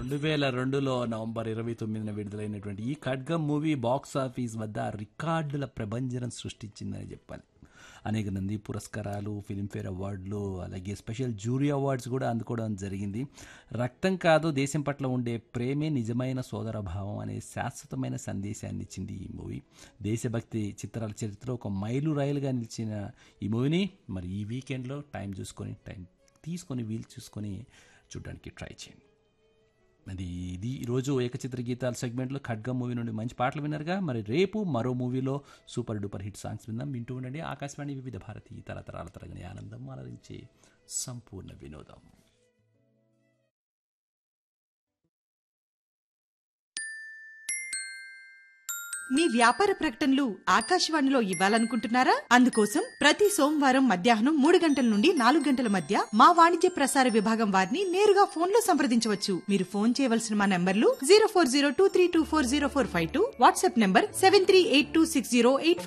రెండు వేల రెండులో నవంబర్ ఇరవై తొమ్మిదిన విడుదలైనటువంటి ఈ ఖడ్గం మూవీ బాక్స్ ఆఫీస్ వద్ద రికార్డుల ప్రభంజనం సృష్టించిందని చెప్పాలి అనేక నంది పురస్కారాలు ఫిల్మ్ఫేర్ అవార్డులు అలాగే స్పెషల్ జ్యూరీ అవార్డ్స్ కూడా అందుకోవడం జరిగింది రక్తం కాదు దేశం పట్ల ఉండే ప్రేమే నిజమైన సోదరభావం అనే శాశ్వతమైన సందేశాన్ని ఇచ్చింది ఈ మూవీ దేశభక్తి చిత్రాల చరిత్రలో ఒక మైలు రైలుగా నిలిచిన ఈ మూవీని మరి ఈ వీకెండ్లో టైం చూసుకొని టైం తీసుకొని వీలు చూసుకొని చూడడానికి ట్రై చేయండి అది ఇది ఈరోజు ఏకచిత్ర గీతాల సెగ్మెంట్లో ఖడ్గం మూవీ నుండి మంచి పాటలు విన్నారుగా మరి రేపు మరో మూవీలో సూపర్ డూపర్ హిట్ సాంగ్స్ విందాం వింటూ ఉండండి ఆకాశవాణి వివిధ భారతి తరతరాల తరగని ఆనందం అలరించే సంపూర్ణ వినోదం మీ వ్యాపార ప్రకటనలు ఆకాశవాణిలో ఇవ్వాలనుకుంటున్నారా అందుకోసం ప్రతి సోమవారం మధ్యాహ్నం మూడు గంటల నుండి నాలుగు గంటల మధ్య మా వాణిజ్య ప్రసార విభాగం వారిని నేరుగా ఫోన్ లో సంప్రదించవచ్చు మీరు ఫోన్ చేయవలసిన మా నంబర్లు zero four zero two three two four zero four five two WhatsApp number seven three eight two six zero eight